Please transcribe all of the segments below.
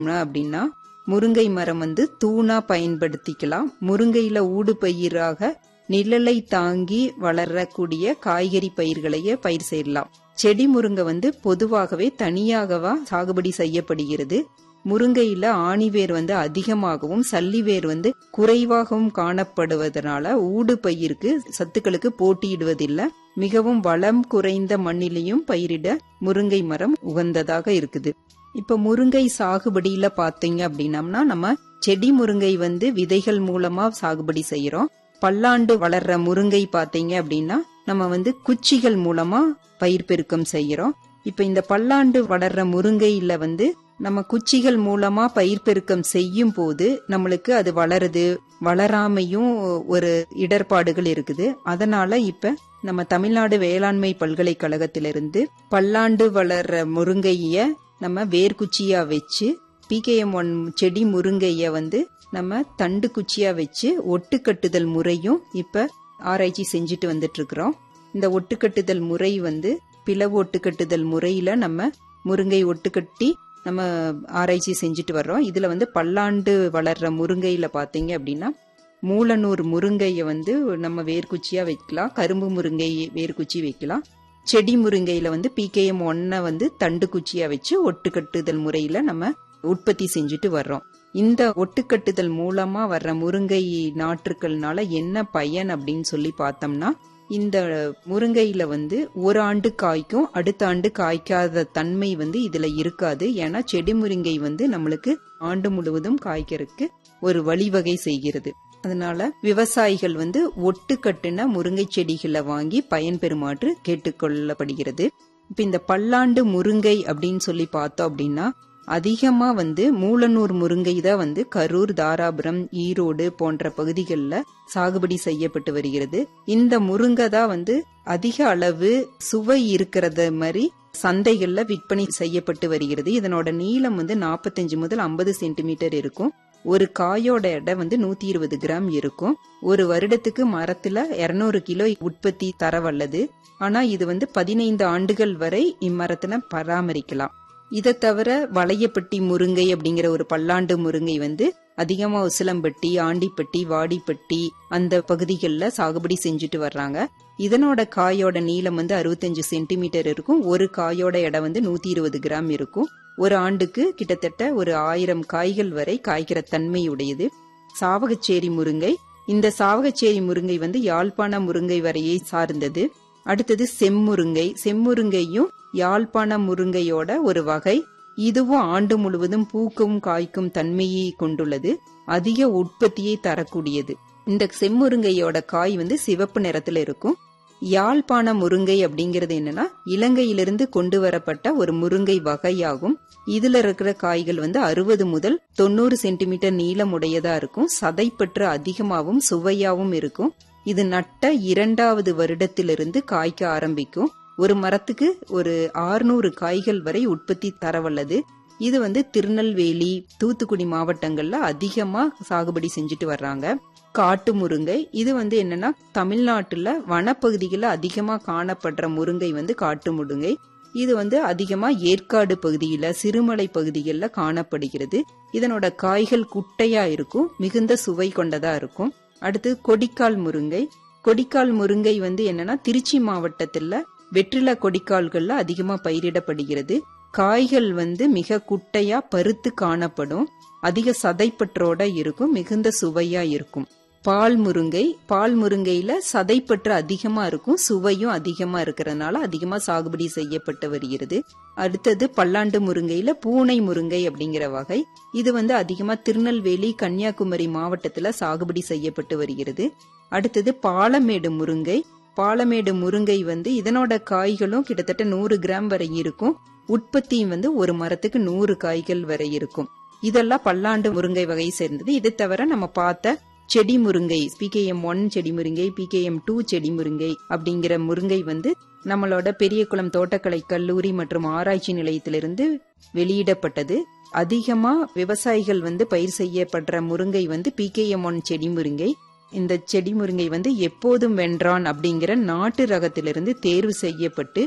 அப்படின்னா முருங்கை மரம் வந்து தூணா பயன்படுத்திக்கலாம் முருங்கையில ஊடு பயிராக நிழலை தாங்கி வளரக்கூடிய காய்கறி பயிர்களையே பயிர் செய்யலாம் செடி முருங்கை வந்து பொதுவாகவே தனியாகவா சாகுபடி செய்யப்படுகிறது முருங்கையில ஆணிவேர் வந்து அதிகமாகவும் சல்லிவேர் வந்து குறைவாகவும் காணப்படுவதனால ஊடு பயிருக்கு சத்துக்களுக்கு போட்டியிடுவதில்லை மிகவும் வளம் குறைந்த மண்ணிலையும் பயிரிட முருங்கை மரம் உகந்ததாக இருக்குது இப்ப முருங்கை சாகுபடியில பாத்தீங்க அப்படின்னம்னா நம்ம செடி முருங்கை வந்து விதைகள் மூலமா சாகுபடி செய்யறோம் பல்லாண்டு வளர்ற முருங்கை பாத்தீங்க அப்படின்னா நம்ம வந்து குச்சிகள் மூலமா பயிர் பெருக்கம் செய்யறோம் இப்ப இந்த பல்லாண்டு வளர்ற முருங்கையில வந்து நம்ம குச்சிகள் மூலமா பயிர் பெருக்கம் செய்யும் போது நம்மளுக்கு அது வளருது வளராமையும் ஒரு இடர்பாடுகள் இருக்குது அதனால இப்ப நம்ம தமிழ்நாடு வேளாண்மை பல்கலைக்கழகத்திலிருந்து பல்லாண்டு வளர்ற முருங்கைய நம்ம வேர்க்குச்சியா வச்சு பிகேஎம் ஒன் செடி முருங்கைய வந்து நம்ம தண்டு குச்சியா வச்சு ஒட்டுக்கட்டுதல் முறையும் இப்ப ஆராய்ச்சி செஞ்சுட்டு வந்துட்டு இருக்கிறோம் இந்த ஒட்டுக்கட்டுதல் முறை வந்து பிளவு ஒட்டுக்கட்டுதல் முறையில நம்ம முருங்கை ஒட்டுக்கட்டி நம்ம ஆராய்ச்சி செஞ்சுட்டு வர்றோம் இதுல வந்து பல்லாண்டு வளர்ற முருங்கையில பாத்தீங்க அப்படின்னா மூலனூர் முருங்கைய வந்து நம்ம வேர்க்குச்சியா வைக்கலாம் கரும்பு முருங்கை வேர்க்குச்சி வைக்கலாம் செடி முருங்கையில வந்து பிகேஎம் ஒன்ன வந்து தண்டு குச்சியா வச்சு ஒட்டுக்கட்டுதல் முறையில நம்ம உற்பத்தி செஞ்சுட்டு வர்றோம் இந்த ஒட்டுக்கட்டுதல் மூலமா வர்ற முருங்கை நாற்றுக்கள்னால என்ன பயன் அப்படின்னு சொல்லி பார்த்தோம்னா இந்த முருங்கையில வந்து ஒரு ஆண்டு காய்க்கும் அடுத்த ஆண்டு காய்க்காத தன்மை வந்து இதுல இருக்காது ஏன்னா செடி முருங்கை வந்து நம்மளுக்கு ஆண்டு முழுவதும் காய்க்கிறதுக்கு ஒரு வழிவகை செய்கிறது அதனால விவசாயிகள் வந்து ஒட்டு கட்டுன முருங்கை செடிகளை வாங்கி பயன்பெறுமாறு கேட்டுக்கொள்ளப்படுகிறது இப்ப இந்த பல்லாண்டு முருங்கை அப்படின்னு சொல்லி பார்த்தோம் அப்படின்னா அதிகமா வந்து மூலனூர் முருங்கை தான் வந்து கரூர் தாராபுரம் ஈரோடு போன்ற பகுதிகளில் சாகுபடி செய்யப்பட்டு வருகிறது இந்த முருங்கை தான் வந்து அதிக அளவு சுவை இருக்கிறத மாதிரி சந்தைகள்ல விற்பனை செய்யப்பட்டு வருகிறது இதனோட நீளம் வந்து நாற்பத்தஞ்சு முதல் ஐம்பது சென்டிமீட்டர் இருக்கும் ஒரு காயோட எடை வந்து நூத்தி இருபது கிராம் இருக்கும் ஒரு வருடத்துக்கு மரத்துல இருநூறு கிலோ உற்பத்தி தர வல்லது ஆனா இது வந்து பதினைந்து ஆண்டுகள் வரை இம்மரத்துல பராமரிக்கலாம் இதை தவிர வளையப்பட்டி முருங்கை அப்படிங்கிற ஒரு பல்லாண்டு முருங்கை வந்து அதிகமா உசிலம்பட்டி ஆண்டிப்பட்டி வாடிப்பட்டி அந்த பகுதிகளில் சாகுபடி செஞ்சுட்டு வர்றாங்க இதனோட காயோட நீளம் வந்து அறுபத்தஞ்சு சென்டிமீட்டர் இருக்கும் ஒரு காயோட எடை வந்து நூத்தி இருபது கிராம் இருக்கும் ஒரு ஆண்டுக்கு கிட்டத்தட்ட ஒரு ஆயிரம் காய்கள் வரை காய்க்கிற தன்மையுடையது சாவகச்சேரி முருங்கை இந்த சாவகச்சேரி முருங்கை வந்து யாழ்ப்பாண முருங்கை வரையை சார்ந்தது அடுத்தது செம்முருங்கை செம்முருங்கையும் யாழ்ப்பாண முருங்கையோட ஒரு வகை இதுவும் ஆண்டு முழுவதும் பூக்கும் காய்க்கும் தன்மையை கொண்டுள்ளது அதிக உற்பத்தியை தரக்கூடியது இந்த செம்முருங்கையோட காய் வந்து சிவப்பு நிறத்துல இருக்கும் யாழ்ப்பாண முருங்கை அப்படிங்கிறது என்னன்னா இலங்கையிலிருந்து கொண்டு வரப்பட்ட ஒரு முருங்கை வகையாகும் இதுல இருக்கிற காய்கள் வந்து அறுபது முதல் தொண்ணூறு சென்டிமீட்டர் நீளம் உடையதா இருக்கும் சதைப்பற்று அதிகமாகவும் சுவையாவும் இருக்கும் இது நட்ட இரண்டாவது வருடத்திலிருந்து காய்க்க ஆரம்பிக்கும் ஒரு மரத்துக்கு ஒரு ஆறுநூறு காய்கள் வரை உற்பத்தி தரவல்லது இது வந்து திருநெல்வேலி தூத்துக்குடி மாவட்டங்கள்ல அதிகமா சாகுபடி செஞ்சுட்டு வர்றாங்க காட்டு முருங்கை இது வந்து என்னன்னா தமிழ்நாட்டுல வனப்பகுதிகளில் அதிகமா காணப்படுற முருங்கை வந்து காட்டு முருங்கை இது வந்து அதிகமா ஏற்காடு பகுதியில சிறுமலை பகுதிகளில் காணப்படுகிறது இதனோட காய்கள் குட்டையா இருக்கும் மிகுந்த சுவை கொண்டதா இருக்கும் அடுத்து கொடிக்கால் முருங்கை கொடிக்கால் முருங்கை வந்து என்னன்னா திருச்சி மாவட்டத்துல வெற்றில கொடிக்கால்கள்ல அதிகமா பயிரிடப்படுகிறது காய்கள் வந்து மிக குட்டையா பருத்து காணப்படும் அதிக சதைப்பற்றோட இருக்கும் மிகுந்த சுவையா இருக்கும் பால் முருங்கை பால் முருங்கையில சதைப்பற்று அதிகமா இருக்கும் சுவையும் அதிகமா இருக்கிறதுனால அதிகமா சாகுபடி செய்யப்பட்டு வருகிறது அடுத்தது பல்லாண்டு முருங்கையில பூனை முருங்கை அப்படிங்கிற வகை இது வந்து அதிகமா திருநெல்வேலி கன்னியாகுமரி மாவட்டத்துல சாகுபடி செய்யப்பட்டு வருகிறது அடுத்தது பாலமேடு முருங்கை பாலமேடு முருங்கை வந்து இதனோட காய்களும் கிட்டத்தட்ட நூறு கிராம் வரை இருக்கும் உற்பத்தியும் வந்து ஒரு மரத்துக்கு நூறு காய்கள் வரை இருக்கும் இதெல்லாம் பல்லாண்டு முருங்கை வகை சேர்ந்தது இது தவிர நம்ம பார்த்த செடி முருங்கை பிகேஎம் ஒன் செடி முருங்கை பிகேஎம் டூ செடி முருங்கை அப்படிங்கிற முருங்கை வந்து நம்மளோட பெரியகுளம் தோட்டக்கலை கல்லூரி மற்றும் ஆராய்ச்சி நிலையத்திலிருந்து வெளியிடப்பட்டது அதிகமா விவசாயிகள் வந்து பயிர் செய்யப்படுற முருங்கை வந்து பிகேஎம் ஒன் செடி முருங்கை இந்த செடி முருங்கை வந்து எப்போதும் வென்றான் அப்படிங்கிற நாட்டு ரகத்திலிருந்து தேர்வு செய்யப்பட்டு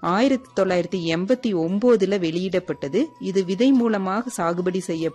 ஆயிரத்தி தொள்ளாயிரத்தி எண்பத்தி ஒன்பதுல வெளியிடப்பட்டது இது விதை மூலமாக சாகுபடி செய்ய